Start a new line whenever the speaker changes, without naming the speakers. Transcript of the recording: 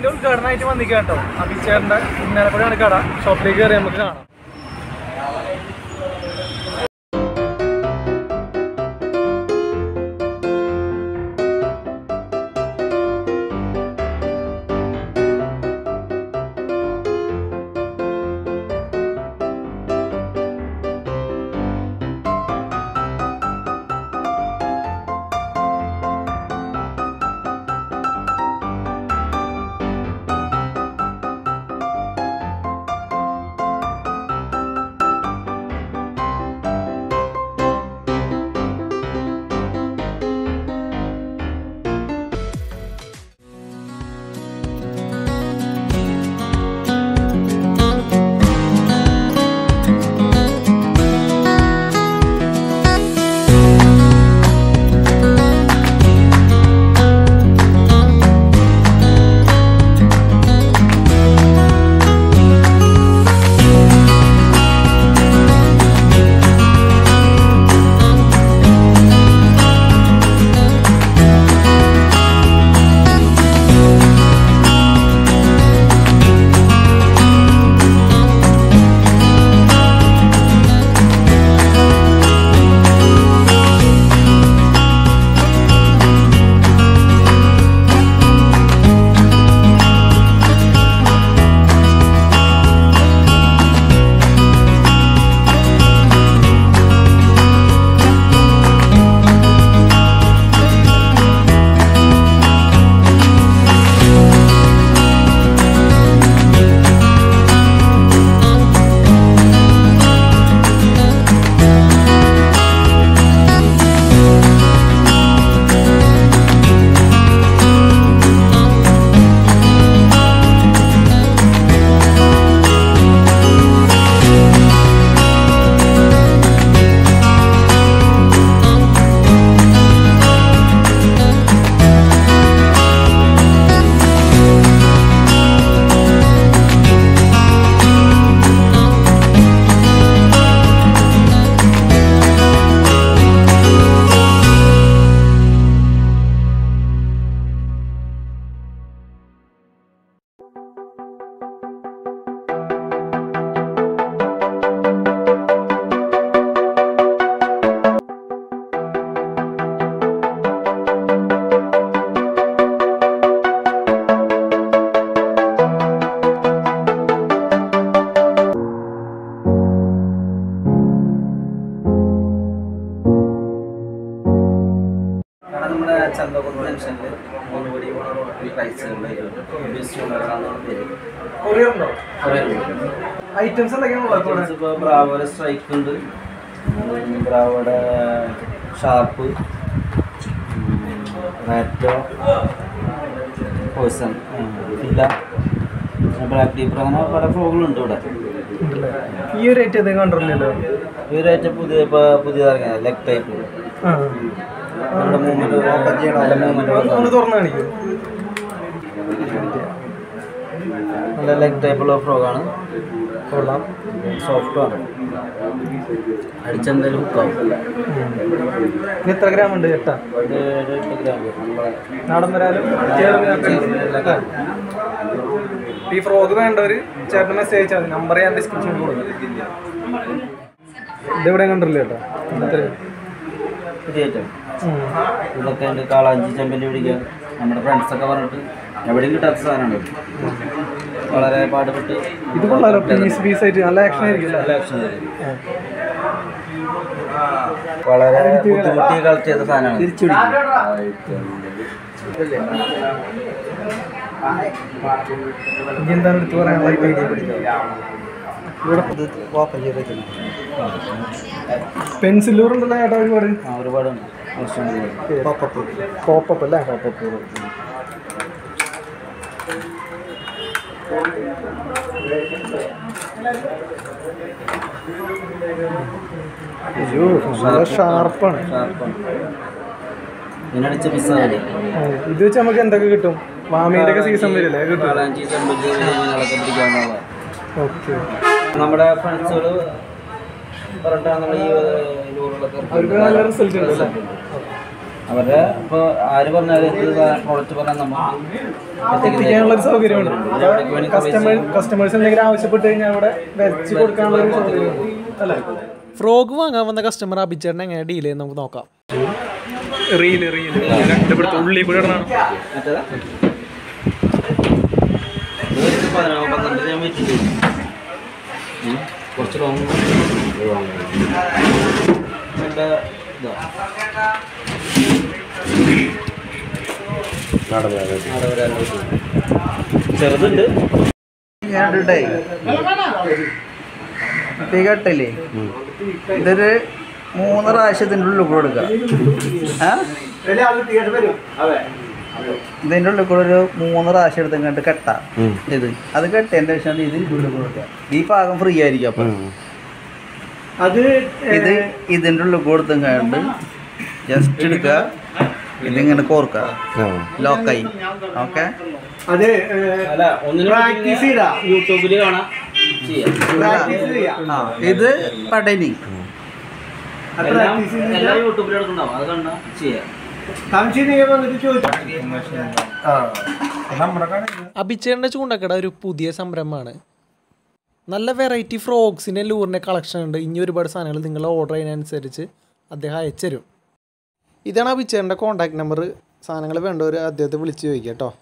ഷോപ്പിന്റെ ഉദ്ഘാടനമായിട്ട് വന്നിക്കാം കേട്ടോ അഭിച്ചേറിന്റെ ഇന്നലെപ്പോഴാണ് കട ഷോപ്പിലേക്ക് കയറി നമുക്ക് കാണാം
കാരണം നമ്മുടെ ചന്തകുന്ന് ജംഗ്ഷനിൽ മൂന്ന് കോടി പ്രൈസ്
കൊറിയർ ഉണ്ടോ ഐറ്റംസ് എന്തൊക്കെയാണ് ഉള്ളത് ഇവിടെ
ഇപ്പോൾ ബ്രാവോയുടെ സ്ട്രൈക്ക് ഉണ്ട് ബ്രാവോയുടെ ഷാർപ്പ് റാറ്റോ പോയ്സൺ ഫില്ല ബ്ലാക്ക് ഡീപ്പർ അങ്ങനെ പല ഫ്രോഗുകളുണ്ട് ഇവിടെ
ഉണ്ടല്ലേ? ഈ ഒരു ഐറ്റം എന്തെങ്കിലും കണ്ടിട്ടില്ലല്ലോ
ഇവരായിട്ട് പുതിയ ഇപ്പോൾ പുതിയതിറങ്ങിയ ലെഗ് ടൈപ്പ്
ആ
നമ്മുടെ മൂവ്മെൻറ്റ് നല്ല
ഒന്ന്
മൂവ്മെൻറ്റ്
തുറന്നു കാണിക്കൂ
നല്ല ലെഗ് ടൈപ്പുള്ള ഫ്രോഗാണ്
കൊള്ളാം
സോഫ്റ്റുമാണ് അടിച്ചെന്തായാലും ഹുക്കാവും
ഇത് എത്ര ഗ്രാം ഉണ്ട് എട്ടാ
ഒരു ഒരു എട്ട് ഗ്രാം വരും.
നാടൻ വരാലും ഈ ഫ്രോഗ് വേണ്ടവർ ചേട്ടൻ മെസ്സേജ് അയച്ചാൽ മതി നമ്പർ ഞാൻ ഡിസ്ക്രിപ്ഷനിൽ കൊടുക്കും ഇതെവിടെ കണ്ടില്ല കേട്ടോ ഇന്നത്തെ
പുതിയ ഐറ്റം ഇതൊക്കെ ഉണ്ട് കാളാഞ്ചി ചെമ്പല്ലി പിടിക്കുക നമ്മുടെ ഫ്രണ്ട്സൊക്കെ പറഞ്ഞിട്ട് എവിടെയും കിട്ടാത്ത സാധനമാണ് ഇത്. വളരെ പാടുപെട്ട്
ഇത് കൊള്ളാലോ പീസ് പീസ് ആയിട്ട് നല്ല ആക്ഷൻ ആയിരിക്കും അല്ലേ?
നല്ല action ആയിരുന്നു. വളരെ ബുദ്ധിമുട്ടി കളക്ട് ചെയ്ത സാധനമാണ് തിരിച്ചു
ഇനി എന്താണ് എടുത്ത് പറയാനുള്ള ഐഡിയ ഇവിടെ പെൻസിലൂർ ഉണ്ടല്ലോ ചേട്ടാ ഒരുപാട്
ഒരുപാടുണ്ട്
പോപ്പപ്പ് അല്ലേ അയ്യോ നല്ല ഷാർപ്പാണ്
ഷാർപ്പാണ് ഇതിനടിച്ച് മിസ്സാവില്ല
ഇത് വെച്ച് നമുക്ക് എന്തൊക്കെ കിട്ടും മാമീൻ്റെ ഒക്കെ സീസൺ വരില്ലേ അത് കിട്ടും
കാളാഞ്ചി ചെമ്പല്ലി മീനുകളൊക്കെ പിടിക്കാവുന്നതാണ്
ഓക്കെ
നമ്മുടെ ഫ്രണ്ട്സുകൾ പറഞ്ഞിട്ടാണ് നമ്മൾ ഈ ലൂറുകളൊക്കെ
അവർക്ക് നല്ല റിസൾട്ട് ഉണ്ട് അല്ലേ
അവരുടെ ഇപ്പോൾ ആര് പറഞ്ഞാലും എന്ത് പ്രോഡക്റ്റ് പറഞ്ഞാൽ നമുക്ക്
എത്തിക്കാനുള്ള ഒരു സൗകര്യമുണ്ട്
എവിടേക്ക് വേണമെങ്കിൽ
കസ്റ്റമർ കസ്റ്റമേഴ്സ് എന്തെങ്കിലും ആവശ്യപ്പെട്ട് കഴിഞ്ഞാൽ അവിടെ വെച്ച് കൊടുക്കാനുള്ള ഒരു സൗകര്യമുണ്ട് അല്ലേ
ഫ്രോഗ് വാങ്ങാൻ വന്ന കസ്റ്റമർ അഭിച്ചേട്ടൻ എങ്ങനെ ഡീൽ ചെയ്യുന്നത് നമുക്ക് നോക്കാം
റീല് റീല് രണ്ടുപേടുത്ത് ഉള്ളിൽ കൂടെ ഇടണം
മറ്റേതാ ഇത് ഒരു പതിനാറ് പന്ത്രണ്ട് ഞാൻ വെയിറ്റ് ചെയ്തു ഉം. കുറച്ച് ലോങ് നല്ല ഇതാ ചെറുതുണ്ട്
ഞാനിടേ കേട്ടില്ലേ ഇതൊരു മൂന്ന് പ്രാവശ്യത്തിൻ്റെ ഉള്ളിൽ കൂടെ എടുക്കുക ആ ഇതിൻ്റെ ഉള്ളിൽ കൂടെ ഒരു മൂന്ന് പ്രാവശ്യം എടുത്ത് ഇങ്ങോട്ട് കെട്ടാം ഇത് അത് കെട്ടതിൻ്റെ ശേഷം ഇത് ഉള്ളിൽ കൂടെ എടുക്കുക ഈ ഭാഗം ഫ്രീ ആയിരിക്കും അപ്പം
അത്
ഇത് ഇതിൻ്റെ ഉള്ളിൽ കൊടുത്തും കണ്ട് ജസ്റ്റ് എടുക്കുക ഇതിങ്ങനെ കോർക്കുക ലോക്കായി ഓക്കെ
അത്
അല്ല ഒന്നിനും യൂട്യൂബിൽ കാണാം ചെയ്യാം
ആ ഇത് പടനി
എല്ലാം എല്ലാം യൂട്യൂബിൽ എടുക്കണ്ടാവും അത് കണ്ടാ ചെയ്യാം
അഭിച്ചേട്ടൻ്റെ ചൂണ്ടക്കട ഒരു പുതിയ സംരംഭമാണ് നല്ല വെറൈറ്റി ഫ്രോക്സിൻ്റെ ലൂറിൻ്റെ കളക്ഷൻ ഉണ്ട് ഇനി ഒരുപാട് സാധനങ്ങൾ നിങ്ങൾ ഓർഡർ ചെയ്യുന്നതനുസരിച്ച് അദ്ദേഹം അയച്ചുതരും ഇതാണ് അഭിച്ചേട്ടൻ്റെ കോൺടാക്ട് നമ്പർ സാധനങ്ങൾ വേണ്ടവർ അദ്ദേഹത്തെ വിളിച്ച് ചോദിക്കുക കേട്ടോ